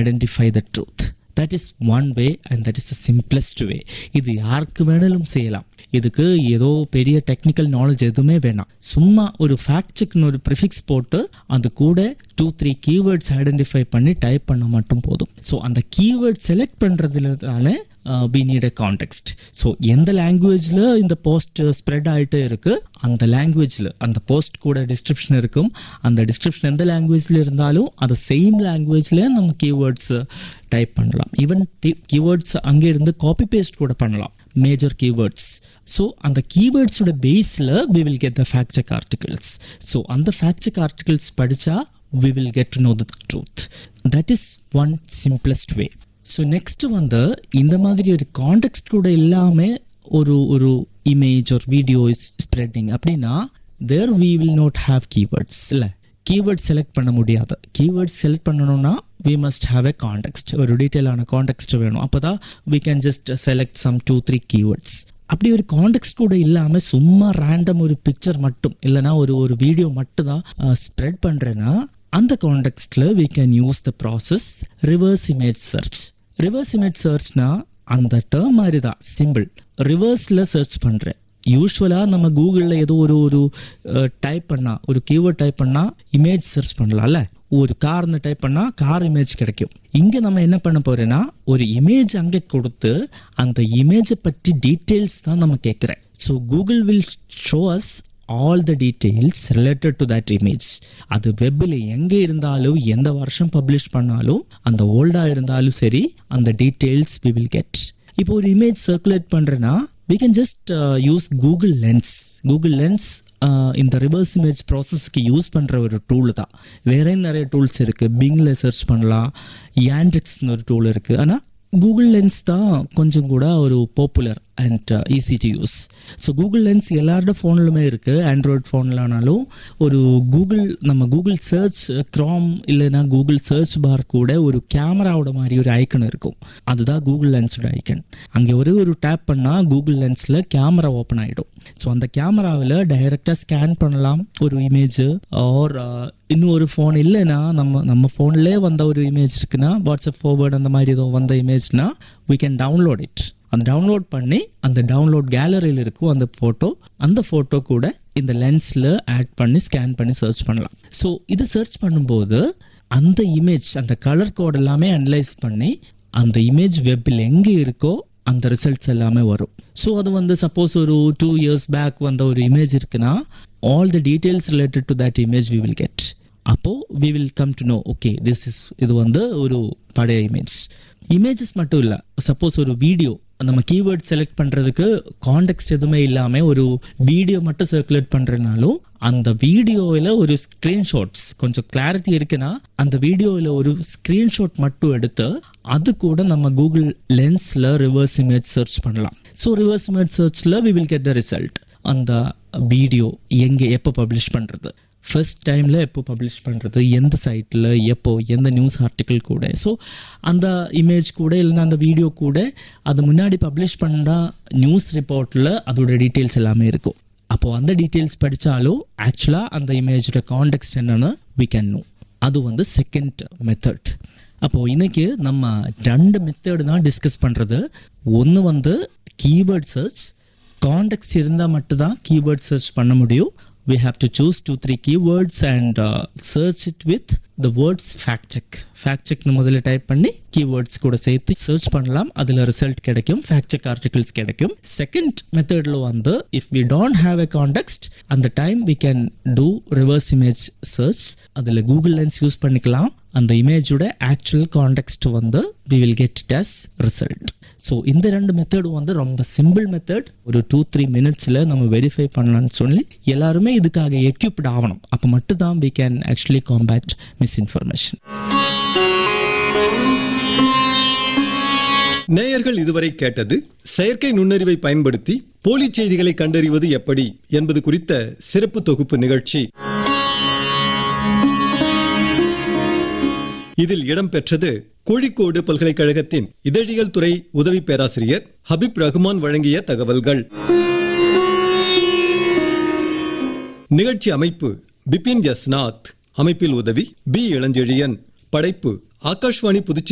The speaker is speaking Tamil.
identify the truth that is one way and that is the simplest way இது யாருக்கு வேணாலும் செய்யலாம் இதுக்கு ஏதோ பெரிய டெக்னிக்கல் நாலேஜ் எதுவுமே வேணாம் சும்மா ஒரு ஃபேக்ட் செக்னு ஒரு ப்ரிஃபிக்ஸ் போட்டு அது கூட டூ த்ரீ கீவேர்ட்ஸ் ஐடென்டிஃபை பண்ணி டைப் பண்ண மட்டும் போதும் ஸோ அந்த கீவேர்ட் செலக்ட் பண்ணுறதுனால we need a context so எந்த லாங்குவேஜில் இந்த போஸ்ட் ஸ்ப்ரெட் ஆகிட்டே இருக்கு அந்த லாங்குவேஜில் அந்த போஸ்ட் கூட டிஸ்கிரிப்ஷன் இருக்கும் அந்த டிஸ்கிரிப்ஷன் எந்த லாங்குவேஜில் இருந்தாலும் அந்த சேம் லாங்குவேஜில் நம்ம கீவேர்ட்ஸ் டைப் பண்ணலாம் ஈவன் கீவேர்ட்ஸ் அங்கே இருந்து காப்பி பேஸ்ட் கூட பண்ணலாம் மேஜர் கீவேர்ட்ஸ் ஸோ அந்த கீவேர்ட்ஸோட பேஸில் we will get the fact check articles so அந்த ஃபேக்ட் செக் ஆர்டிகல்ஸ் படித்தா we will get to know the truth that is one simplest way so next வந்து இந்த மாதிரி ஒரு கான்டெக்ட் கூட இல்லாமல் ஒரு ஒரு இமேஜ் ஒரு வீடியோ இஸ் ஸ்ப்ரெட்டிங் அப்படின்னா there we will not have keywords இல்லை கீவேர்ட் செலக்ட் பண்ண முடியாது கீவேர்ட் செலக்ட் பண்ணணும்னா we must have a context ஒரு டீட்டெயிலான கான்டெக்ட் வேணும் அப்போ தான் we can just select some two three keywords அப்படி ஒரு கான்டெக்ட் கூட இல்லாமல் சும்மா ரேண்டம் ஒரு பிக்சர் மட்டும் இல்லைனா ஒரு ஒரு வீடியோ மட்டும் தான் ஸ்ப்ரெட் பண்ணுறேன்னா அந்த கான்டெக்ட்ல we can use the process reverse image search reverse image சர்ச்னா அந்த டேர்ம் மாதிரி தான் சிம்பிள் ரிவர்ஸில் சர்ச் பண்ணுறேன் யூஸ்வலாக நம்ம கூகுளில் ஏதோ ஒரு ஒரு டைப் பண்ணால் ஒரு கீவேர்ட் டைப் பண்ணால் இமேஜ் சர்ச் பண்ணலாம்ல ஒரு கார்னு டைப் பண்ணால் கார் இமேஜ் கிடைக்கும் இங்கே நம்ம என்ன பண்ண போறோம்னா ஒரு இமேஜ் அங்கே கொடுத்து அந்த இமேஜை பற்றி டீட்டெயில்ஸ் தான் நம்ம கேட்குறேன் so Google will show us all the details related to that image அது வெப்பில் எங்கே இருந்தாலும் எந்த வருஷம் பப்ளிஷ் பண்ணாலும் அந்த ஓல்டாக இருந்தாலும் சரி அந்த டீட்டெயில்ஸ் வி வில் கெட் இப்போ ஒரு இமேஜ் சர்க்குலேட் பண்ணுறேன்னா we can just use Google lens Google lens இந்த ரிவர்ஸ் இமேஜ் ப்ராசஸ்க்கு யூஸ் பண்ணுற ஒரு டூல் தான் வேற நிறைய டூல்ஸ் இருக்குது பிங்கில் சர்ச் பண்ணலாம் யாண்ட்ரிக்ஸ்னு ஒரு டூல் இருக்குது ஆனால் கூகுள் லென்ஸ் தான் கொஞ்சம் கூட ஒரு popular and easy to use so Google lens எல்லாரோட ஃபோன்லுமே இருக்குது ஆண்ட்ராய்ட் ஃபோன்லனாலும் ஒரு கூகுள் நம்ம கூகுள் சர்ச் க்ராம் இல்லைன்னா கூகுள் சர்ச் பார் கூட ஒரு கேமராவோட மாதிரி ஒரு ஐக்கன் இருக்கும் அதுதான் கூகுள் லென்ஸோட ஐக்கன் அங்கே ஒரே ஒரு டேப் பண்ணால் கூகுள் லென்ஸில் கேமரா ஓப்பன் ஆகிடும் ஸோ அந்த கேமராவில் டைரெக்டாக ஸ்கேன் பண்ணலாம் ஒரு இமேஜ் ஆர் இன்னும் ஒரு ஃபோன் இல்லைன்னா நம்ம நம்ம ஃபோன்லேயே வந்த ஒரு இமேஜ் இருக்குன்னா வாட்ஸ்அப் ஃபார்வர்ட் அந்த மாதிரி ஏதோ வந்த இமேஜ்னா வி கேன் டவுன்லோட் இட் அந்த டவுன்லோட் பண்ணி அந்த டவுன்லோட் கேலரியில் இருக்கும் அந்த ஃபோட்டோ அந்த ஃபோட்டோ கூட இந்த லென்ஸில் ஆட் பண்ணி ஸ்கேன் பண்ணி சர்ச் பண்ணலாம் ஸோ இது சர்ச் பண்ணும்போது அந்த இமேஜ் அந்த கலர் கோட் எல்லாமே அனலைஸ் பண்ணி அந்த இமேஜ் வெப்பில் எங்கே இருக்கோ அந்த ரிசல்ட்ஸ் எல்லாமே வரும் ஸோ அது வந்து சப்போஸ் ஒரு டூ இயர்ஸ் பேக் வந்த ஒரு இமேஜ் இருக்குன்னா all the details related to that image we will get அப்போ we will come to know okay this is இது வந்து ஒரு பழைய இமேஜ் இமேஜஸ் மட்டும் இல்லை சப்போஸ் ஒரு வீடியோ நம்ம கீவேர்ட் செலக்ட் பண்ணுறதுக்கு கான்டெக்ட் எதுவுமே இல்லாமல் ஒரு வீடியோ மட்டும் சர்க்குலேட் பண்ணுறதுனாலும் அந்த வீடியோவில் ஒரு ஸ்க்ரீன்ஷாட்ஸ் கொஞ்சம் கிளாரிட்டி இருக்குன்னா அந்த வீடியோவில் ஒரு ஸ்க்ரீன்ஷாட் மட்டும் எடுத்து அது கூட நம்ம கூகுள் லென்ஸில் ரிவர்ஸ் இமேஜ் சர்ச் பண்ணலாம் ஸோ ரிவர்ஸ் இமேஜ் சர்ச்சில் we will get the result அந்த வீடியோ எங்கே எப்போ பப்ளிஷ் பண்ணுறது ஃபர்ஸ்ட் டைமில் எப்போ பப்ளிஷ் பண்ணுறது எந்த சைட்டில் எப்போ எந்த நியூஸ் ஆர்டிக்கிள் கூட ஸோ அந்த இமேஜ் கூட இல்லைன்னா அந்த வீடியோ கூட அது முன்னாடி பப்ளிஷ் பண்ணால் நியூஸ் ரிப்போர்ட்டில் அதோட டீட்டெயில்ஸ் எல்லாமே இருக்கும் அப்போது அந்த டீட்டெயில்ஸ் படித்தாலும் ஆக்சுவலாக அந்த இமேஜோட கான்டெக்ட் என்னென்னு வி கேன் நோ அது வந்து செகண்ட் மெத்தட் அப்போது இன்னைக்கு நம்ம ரெண்டு மெத்தடு தான் டிஸ்கஸ் பண்ணுறது ஒன்று வந்து கீவேர்ட் சர்ச் கான்டெக்ட் இருந்தால் மட்டும்தான் கீவேர்ட் சர்ச் பண்ண முடியும் we have to choose two three keywords and uh, search it with the words fact check fact check முதல்ல டைப் பண்ணி keywords கூட சேர்த்து சர்ச் பண்ணலாம் அதுல ரிசல்ட் கிடைக்கும் fact check articles கிடைக்கும் செகண்ட் மெத்தட்ல வந்து if we don't have a context அந்த time we can do reverse image search அதுல கூகுள் லென்ஸ் யூஸ் பண்ணிக்கலாம் அந்த இமேஜோட ஆக்சுவல் கான்டெக்ட் வந்து we will get it as result so இந்த ரெண்டு மெத்தடும் வந்து ரொம்ப சிம்பிள் மெத்தட் ஒரு டூ த்ரீ மினிட்ஸில் நம்ம வெரிஃபை பண்ணலாம்னு சொல்லி எல்லாருமே இதுக்காக எக்யூப்ட் ஆகணும் அப்போ மட்டும் தான் we can actually combat misinformation நேயர்கள் இதுவரை கேட்டது செயற்கை நுண்ணறிவை பயன்படுத்தி போலி செய்திகளை கண்டறிவது எப்படி என்பது குறித்த சிறப்பு தொகுப்பு நிகழ்ச்சி இதில் இடம்பெற்றது கோழிக்கோடு பல்கலைக்கழகத்தின் இதழியல் துறை உதவி பேராசிரியர் ஹபிப் ரஹ்மான் வழங்கிய தகவல்கள் நிகழ்ச்சி அமைப்பு பிபின் எஸ் நாத் அமைப்பில் உதவி பி இளஞ்செழியன் படைப்பு ஆகாஷ்வாணி புதுச்சேரி